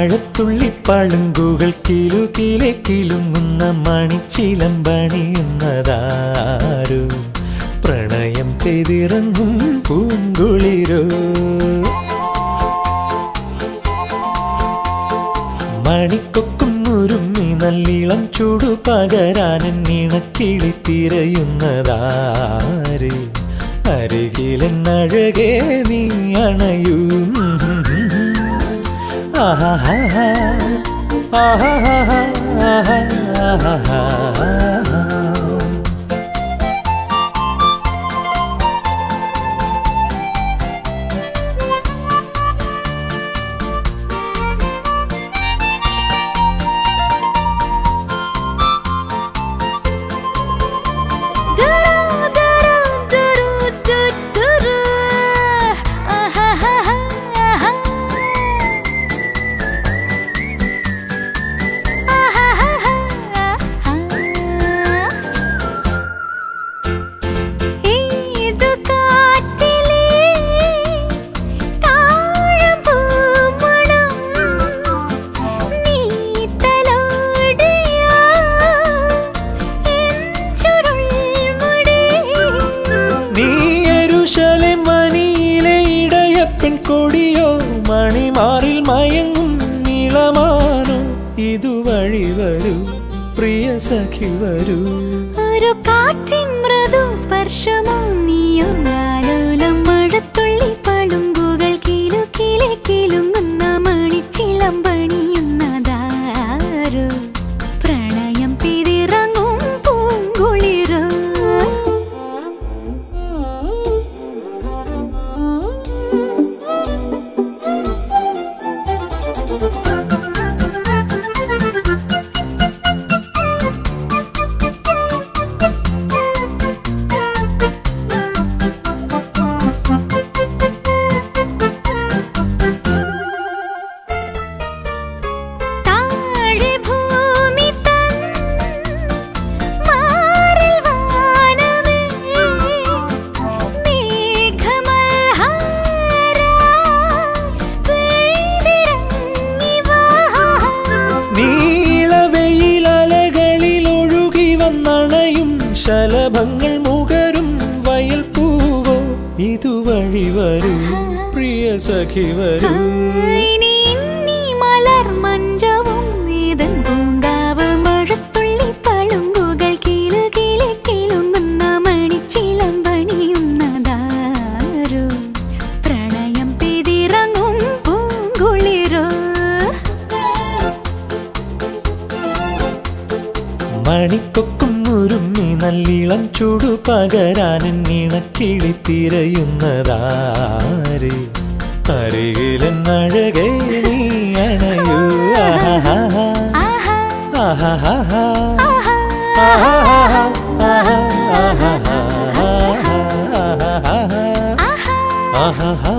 മഴത്തുള്ളി പളുങ്കുകൾ കിലു കിലെ കിലുങ്ങുന്ന മണിച്ചിലമ്പണിയുന്നതാരോ പ്രണയം പെതിറങ്ങും പൂങ്കുളിരോ മണിക്കൊക്കും ഉരുമ്മി നല്ലിളം ചൂടു പകരാനൻ ഇണക്കിളി തിരയുന്നതാര് അരികിലെന്നഴകേ നീ അണയൂ ആഹാ ആഹാ ആഹാ നീ യരുശലേം മനിയിലെ ഇടയപ്പൻ കൊടിയോ മണിമാറിൽ മയങ്ങും നീളമാനോ ഇതുവഴി വരൂ പ്രിയ സഖി വരൂ ഒരു കാറ്റിൻ മൃദു സ്പർശമോ നീയൊന്നാലോലം മഴത്തുള്ളി പളുങ്കുകൾ കിലു കിലെ കിലുങ്ങുന്ന മണിച്ചിളം പണിയുന്നതാരോ പ്രണയം പിതിറങ്ങും പൂങ്കുളിരോ താഴെ ഭൂമി തൻ മാറിൽ വാനമേ മേഘമൽഹാര പെയ്തിറങ്ങി വാ നീളവെയിലലകളിൽ ഒഴുകി വന്നണയും ശലഭങ്ങൾ മുകരും വയൽ പൂവോ ഇതുവഴി വരൂ പ്രിയ സഖി വരൂ ഇനി ഇന്നി മലർ മഞ്ചവും വേദൻ പൂങ്കാവ് മഴത്തുള്ളി പളുങ്കുകൾ കീലു കീലെ കിളുങ്ങുന്ന മണിച്ചിലം പണിയുന്നതാരോ പ്രണയം പെതിറങ്ങും പൂങ്കുളിരോ മണിക്കൊക്കും ഉരുമ്മി നല്ലിളം ചൂടു പകരാനൻ ഇണക്കിളി തിരയുന്നതാര് അരികിലെന്നഴകേ നീ അണയൂ ആഹാ ആഹാ ആഹാ ആഹാ ആഹാ ആഹാ ആഹാ ആഹാ ആഹാ ആഹാ